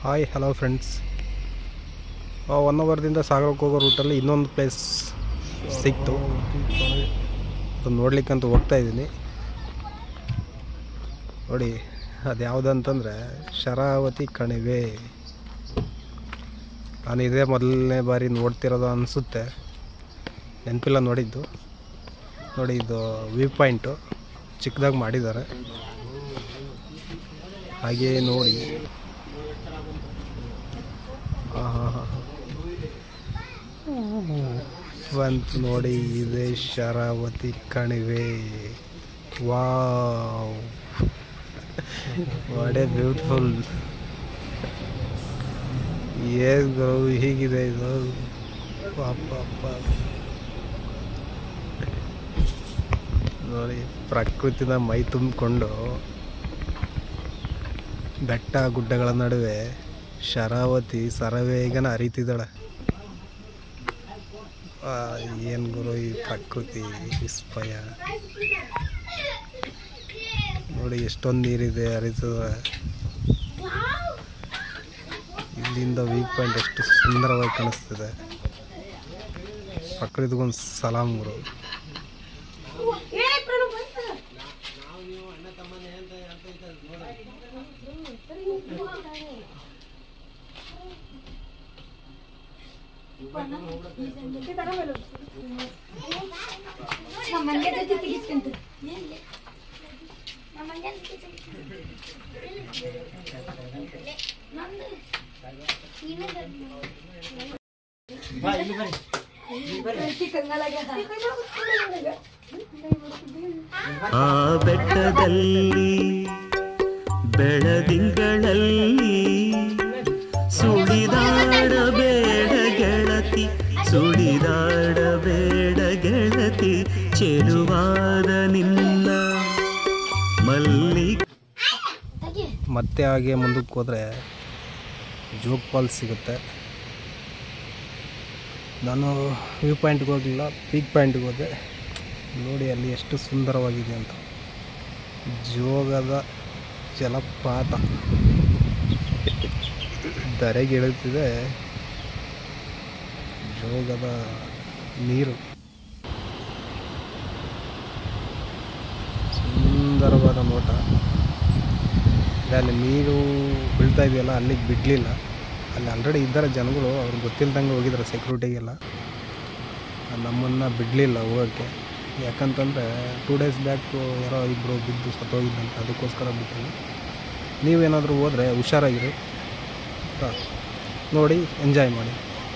Hi hello friends one ಅವರ್ದಿಂದ ಸಾಗರಕ್ಕೆ ಹೋಗೋ ರೂಟಲ್ಲಿ ಇನ್ನೊಂದು ಪ್ಲೇಸ್ ಸಿಕ್ತು ಅದು ನೋಡ್ಲಿಕ್ಕಂತ ಹೋಗ್ತಾ ಇದ್ದೀನಿ ನೋಡಿ ಅದು ಯಾವುದಂತಂದರೆ ಶರಾವತಿ ಕಣಿವೆ ನಾನು ಇದೇ ಮೊದಲನೇ ಬಾರಿ ನೋಡ್ತಿರೋದು ಅನಿಸುತ್ತೆ ನೆನಪಿಲ್ಲ ನೋಡಿದ್ದು ನೋಡಿ ಇದು ವ್ಯೂ ಪಾಯಿಂಟು ಚಿಕ್ಕದಾಗಿ ಮಾಡಿದ್ದಾರೆ ಹಾಗೆ ನೋಡಿ ಬಂತು ನೋಡಿ ಇದೆ ಶರಾವತಿ ಕಣಿವೆ ವಾವ್ ವಾಡೆ ಬ್ಯೂಟಿಫುಲ್ ಏನ್ ಗುರು ಹೀಗಿದೆ ಇದು ಪಾಪ ನೋಡಿ ಪ್ರಕೃತಿನ ಮೈ ತುಂಬಿಕೊಂಡು ಬೆಟ್ಟ ಗುಡ್ಡಗಳ ನಡುವೆ ಶರಾವತಿ ಸರವೇಗನ ಹರಿತಿದ್ದಾಳೆ ಏನು ಗುರು ಈ ಪ್ರಕೃತಿ ವಿಸ್ಮಯ ನೋಡಿ ಎಷ್ಟೊಂದು ನೀರಿದೆ ಹರಿತದೆ ಇಲ್ಲಿಂದ ವ್ಯೂ ಪಾಯಿಂಟ್ ಎಷ್ಟು ಸುಂದರವಾಗಿ ಕಾಣಿಸ್ತಿದೆ ಪ್ರಕೃತಿಗೊಂದು ಸಲಾಮ್ ಗುರು ನಮ್ಮ ಮಂಡ್ಯ ಜೊತೆ ತೆಗಿಸ್ಕೊಂತ ನಮ್ಮ ಮಂಡ್ಯ ಜೊತೆ ನಂದು ಆ ಬೆಟ್ಟದಲ್ಲಿ ಬೆಳದಿಂಗಳಲ್ಲಿ ಸುಳಿದಾಡಬೇಡ ಗೆಳತಿ ಸುಳಿದಾಡಬೇಡ ಗೆಳತಿ ಚೆಲುವಾದ ನಿನ್ನ ಮಲ್ಲಿ ಮತ್ತೆ ಹಾಗೆ ಮುಂದಕ್ಕೆ ಹೋದರೆ ಜೋಗ್ ಫಾಲ್ಸ್ ಸಿಗುತ್ತೆ ನಾನು ವ್ಯೂ ಪಾಯಿಂಟ್ಗೆ ಹೋಗಲಿಲ್ಲ ಪೀಕ್ ಪಾಯಿಂಟ್ಗೆ ಹೋದೆ ನೋಡಿ ಅಲ್ಲಿ ಎಷ್ಟು ಸುಂದರವಾಗಿದೆ ಅಂತ ಜೋಗದ ಜಲಪಾತ ಧರೆಗೆ ಇಳುತ್ತಿದೆ ಜೋಗದ ನೀರು ಸುಂದರವಾದ ನೋಟ ಇದೆ ಅಲ್ಲಿ ನೀರು ಬೀಳ್ತಾ ಇದೆಯಲ್ಲ ಅಲ್ಲಿಗೆ ಬಿಡಲಿಲ್ಲ ಅಲ್ಲಿ ಆಲ್ರೆಡಿ ಇದ್ದಾರೆ ಜನಗಳು ಅವ್ರಿಗೆ ಗೊತ್ತಿಲ್ದಂಗೆ ಹೋಗಿದ್ದಾರೆ ಸೆಕ್ಯೂರಿಟಿಗೆಲ್ಲ ನಮ್ಮನ್ನು ಬಿಡಲಿಲ್ಲ ಹೋಗೋಕ್ಕೆ ಯಾಕಂತಂದರೆ ಟೂ ಡೇಸ್ ಬ್ಯಾಕು ಯಾರೋ ಇಬ್ಬರು ಬಿದ್ದು ಸತ್ತೋಗಿದ್ದಂತೆ ಅದಕ್ಕೋಸ್ಕರ ಬಿಟ್ಟಿಲ್ಲ ನೀವೇನಾದರೂ ಹೋದರೆ ಹುಷಾರಾಗಿರಿ ಆಯ್ತಾ? ನೋಡಿ ಎಂಜಾಯ್ ಮಾಡಿ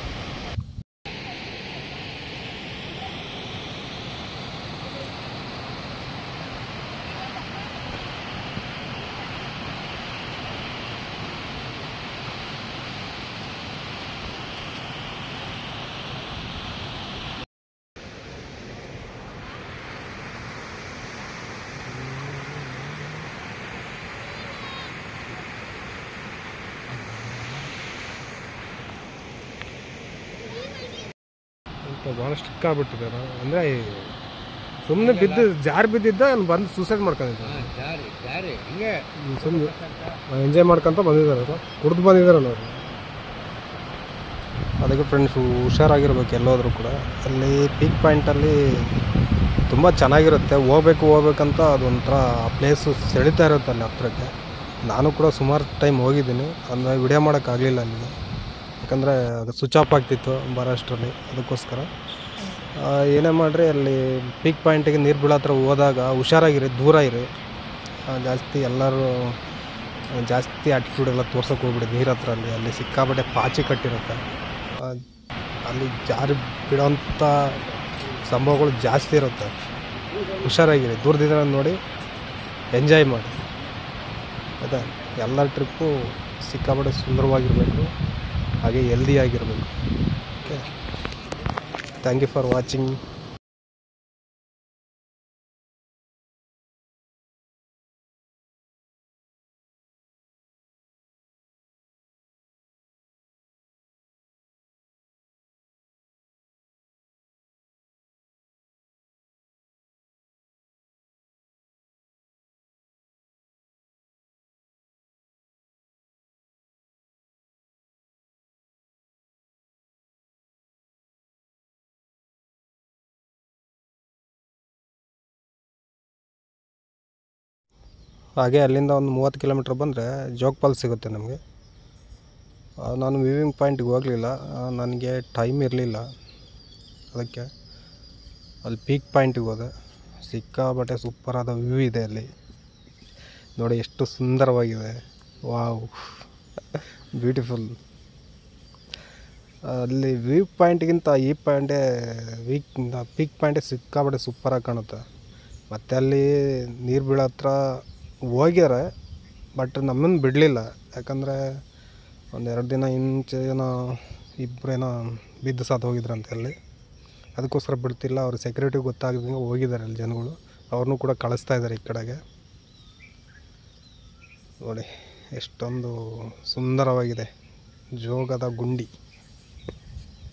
ಅಂತ ಭಾಳ ಸ್ಟಿಕ್ ಆಗ್ಬಿಟ್ಟಿದ್ದಾರೆ ಅಂದರೆ ಸುಮ್ಮನೆ ಬಿದ್ದು ಜಾರಿ ಬಿದ್ದಿದ್ದ ಅವ್ನು ಬಂದು ಸೂಸೈಡ್ ಮಾಡ್ಕೊಂಡಿದ್ದ ಸುಮ್ಮನೆ ಎಂಜಾಯ್ ಮಾಡ್ಕೊಂತ ಬಂದಿದ್ದಾರೆ ಅವರು ಕುಡ್ದು ಬಂದಿದ್ದಾರಲ್ಲ ಅವರು ಅದಕ್ಕೆ ಫ್ರೆಂಡ್ಸ್ ಹುಷಾರಾಗಿರ್ಬೇಕು ಎಲ್ಲೋದ್ರೂ ಕೂಡ ಅಲ್ಲಿ ಪೀಕ್ ಪಾಯಿಂಟಲ್ಲಿ ತುಂಬ ಚೆನ್ನಾಗಿರುತ್ತೆ ಹೋಗ್ಬೇಕು ಹೋಗ್ಬೇಕಂತ ಅದೊಂಥರ ಆ ಪ್ಲೇಸು ಸೆಳಿತಾ ಇರುತ್ತೆ ಅಲ್ಲಿ ಹತ್ರಕ್ಕೆ ನಾನು ಕೂಡ ಸುಮಾರು ಟೈಮ್ ಹೋಗಿದ್ದೀನಿ ಅಂದರೆ ವಿಡಿಯೋ ಮಾಡೋಕ್ಕಾಗಲಿಲ್ಲ ಅಲ್ಲಿಗೆ ಯಾಕಂದರೆ ಅದು ಸ್ವಿಚ್ ಆಫ್ ಆಗ್ತಿತ್ತು ಬರೋ ಅಷ್ಟರಲ್ಲಿ ಅದಕ್ಕೋಸ್ಕರ ಆ, ಏನೇ ಮಾಡಿರಿ ಅಲ್ಲಿ ಪೀಕ್ ಪಾಯಿಂಟಿಗೆ ನೀರು ಬೀಳೋ ಹತ್ರ ಹೋದಾಗ ಹುಷಾರಾಗಿರಿ ದೂರ ಇರಿ ಆ, ಜಾಸ್ತಿ ಎಲ್ಲರೂ ಜಾಸ್ತಿ ಆಟಿಟ್ಯೂಡ್ ಎಲ್ಲ ತೋರ್ಸೋಕೆ ಹೋಗ್ಬಿಡಿ ನೀರು ಹತ್ರ ಅಲ್ಲಿ ಅಲ್ಲಿ ಸಿಕ್ಕಾಪಟ್ಟೆ ಪಾಚಿ ಕಟ್ಟಿರುತ್ತೆ ಆ, ಅಲ್ಲಿ ಜಾರಿ ಬಿಡೋಂಥ ಸಂಭವಗಳು ಜಾಸ್ತಿ ಇರುತ್ತೆ ಹುಷಾರಾಗಿರಿ ದೂರದಿಂದ ನೋಡಿ ಎಂಜಾಯ್ ಮಾಡಿ ಆಯಿತಾ ಎಲ್ಲ ಟ್ರಿಪ್ಪು ಸಿಕ್ಕಾಪಟ್ಟೆ ಸುಂದರವಾಗಿರಬೇಕು ಹಾಗೆ ಹೆಲ್ದಿಯಾಗಿರಬೇಕು okay thank you for watching ಹಾಗೆ ಅಲ್ಲಿಂದ ಒಂದು ಮೂವತ್ತು ಕಿಲೋಮೀಟ್ರ್ ಬಂದರೆ ಜೋಗ್ ಫಾಲ್ಸ್ ಸಿಗುತ್ತೆ ನಮಗೆ ಆ, ನಾನು ವಿವಿಂಗ್ ಪಾಯಿಂಟ್ಗೆ ಹೋಗಲಿಲ್ಲ ನನಗೆ ಟೈಮ್ ಇರಲಿಲ್ಲ ಅದಕ್ಕೆ ಅಲ್ಲಿ ಪೀಕ್ ಪಾಯಿಂಟಿಗೆ ಹೋದೆ ಸಿಕ್ಕಾಬಟ್ಟೆ ಸೂಪರಾದ ವ್ಯೂ ಇದೆ ಅಲ್ಲಿ ನೋಡಿ ಎಷ್ಟು ಸುಂದರವಾಗಿದೆ ವಾವ್ ಬ್ಯೂಟಿಫುಲ್ ಅಲ್ಲಿ ವ್ಯೂ ಪಾಯಿಂಟ್ಗಿಂತ ಈ ಪಾಯಿಂಟೇ ವೀಕ್ ಪೀಕ್ ಪಾಯಿಂಟೇ ಸಿಕ್ಕಾಬಟ್ಟೆ ಸೂಪರಾಗಿ ಕಾಣುತ್ತೆ ಮತ್ತು ಅಲ್ಲಿ ನೀರು ಬೀಳೋ ಹತ್ರ ಹೋಗ್ಯಾರೆ ಬಟ್ ನಮ್ಮನ್ನು ಬಿಡಲಿಲ್ಲ ಯಾಕಂದರೆ ಒಂದೆರಡು ದಿನ ಇಂಚೆ ಏನೋ ಇಬ್ಬರೇನೋ ಬಿದ್ದು ಸಾತ್ ಹೋಗಿದ್ರಂತೆ ಅಲ್ಲಿ ಅದಕ್ಕೋಸ್ಕರ ಬಿಡ್ತಿಲ್ಲ ಅವ್ರ ಸೆಕ್ಯೂರಿಟಿ ಗೊತ್ತಾಗದಂಗೆ ಹೋಗಿದ್ದಾರೆ ಅಲ್ಲಿ ಜನಗಳು ಅವ್ರನ್ನೂ ಕೂಡ ಕಳಿಸ್ತಾ ಇದ್ದಾರೆ ಈ ಕಡೆಗೆ ನೋಡಿ ಎಷ್ಟೊಂದು ಸುಂದರವಾಗಿದೆ ಜೋಗದ ಗುಂಡಿ